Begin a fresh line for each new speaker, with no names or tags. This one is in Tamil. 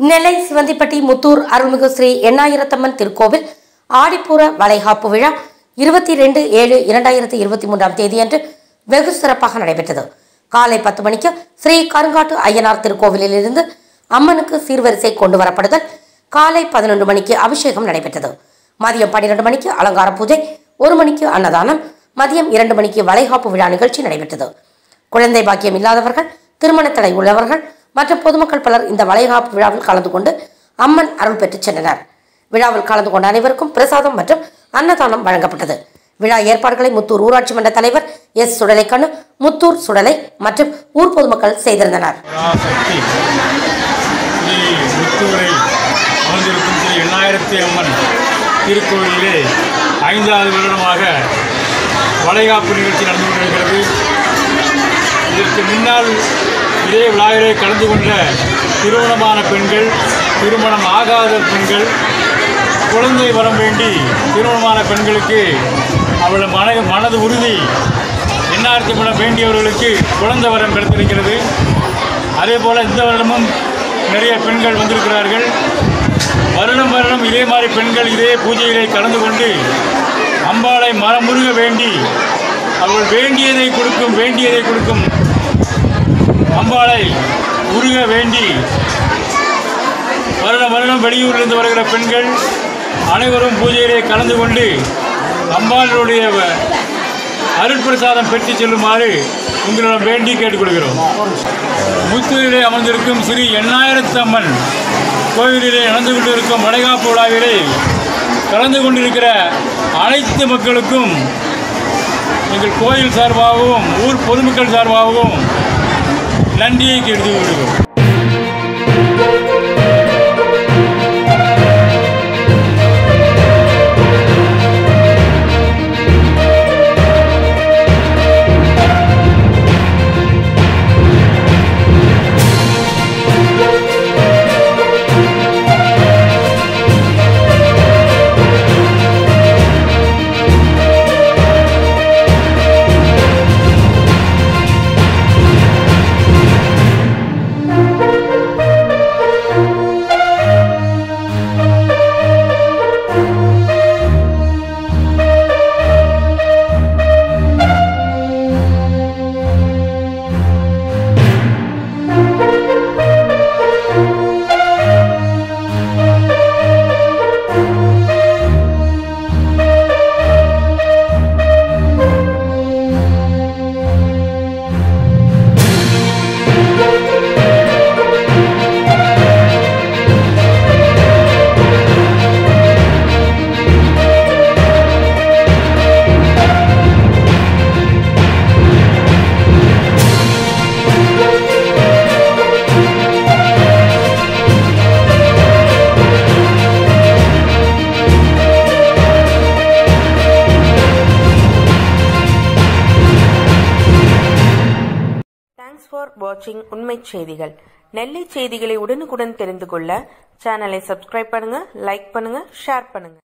நெல்லை சிவந்திப்பட்டி முத்தூர் அருள்மிகு ஸ்ரீ எண்ணாயிரத்தம்மன் திருக்கோவில் ஆடிப்பூர வளைகாப்பு விழா இருபத்தி ரெண்டு ஏழு இரண்டாயிரத்தி இருபத்தி மூன்றாம் தேதியன்று வெகு சிறப்பாக நடைபெற்றது காலை பத்து மணிக்கு ஸ்ரீ கருங்காட்டு ஐயனார் திருக்கோவிலில் இருந்து அம்மனுக்கு சீர்வரிசை கொண்டு வரப்படுதல் காலை பதினொன்று மணிக்கு அபிஷேகம் நடைபெற்றது மதியம் பன்னிரண்டு மணிக்கு அலங்கார பூஜை ஒரு மணிக்கு அன்னதானம் மதியம் இரண்டு மணிக்கு வளைகாப்பு விழா நிகழ்ச்சி நடைபெற்றது குழந்தை பாக்கியம் இல்லாதவர்கள் திருமண தடை உள்ளவர்கள் மற்றும் பொதுமக்கள் பலர் இந்த வளைகாப்பு விழாவில் கலந்து கொண்டு அம்மன் அருள் பெற்றுச் சென்றனர் விழாவில் கலந்து கொண்ட அனைவருக்கும் பிரசாதம் மற்றும் அன்னதானம் வழங்கப்பட்டது விழா ஏற்பாடுகளை முத்தூர் ஊராட்சி மன்ற தலைவர் எஸ் சுடலைக்கண்ணு முத்தூர் சுடலை மற்றும் ஊர் பொதுமக்கள் செய்திருந்தனர்
பராசக்தி ஸ்ரீ முத்தூரை அமர்ந்திருக்கும் ஸ்ரீ எண்ணாயிரத்தி அம்மன் திருக்கோயிலிலே ஐந்தாவது வருடமாக வளைகாப்பு நிகழ்ச்சி நடந்து கொண்டிருக்கிறது இதற்கு முன்னால் இதே விழாவிலே கலந்து கொண்ட திருமணமான பெண்கள் திருமணம் ஆகாத பெண்கள் குழந்தை வரம் வேண்டி திருமணமான பெண்களுக்கு அவளது மன மனது உறுதி எண்ணாயிரத்தி மனம் வேண்டியவர்களுக்கு குழந்தை வரம் கிடைத்திருக்கிறது அதே போல் இந்த வருடமும் நிறைய பெண்கள் வந்திருக்கிறார்கள் வருடம் வருடம் இதே மாதிரி பெண்கள் இதே பூஜையிலே கலந்து கொண்டு அம்பாளை மனமுருக வேண்டி அவள் வேண்டியதை கொடுக்கும் வேண்டியதை கொடுக்கும் அம்பாளை உருக வேண்டி வருடம் வருடம் வெளியூரிலிருந்து வருகிற பெண்கள் அனைவரும் பூஜையிலே கலந்து கொண்டு அம்பாளுடைய வ- அருட்பிரசாதம் பெற்று செல்லுமாறு உங்களிடம் வேண்டி கேட்டுக்கொள்கிறோம் முத்தூரிலே அமர்ந்திருக்கும் ஸ்ரீ எண்ணாயிரத்து அம்மன் கோவிலிலே நடந்து கொண்டிருக்கும் வளைகாப்பு விழாவிலே கலந்து கொண்டிருக்கிற அனைத்து மக்களுக்கும் எங்கள் கோயில் சார்பாகவும் ஊர் பொதுமக்கள் சார்பாகவும் நன்றியை தெரிவித்துக் கொள்கிறோம்
தேங்க்ஸ் ஃபார் வாட்சிங் உண்மை செய்திகள் நெல்லை செய்திகளை உடனுக்குடன் தெரிந்து கொள்ள சேனலை சப்ஸ்கிரைப் பண்ணுங்க லைக் பண்ணுங்க ஷேர் பண்ணுங்க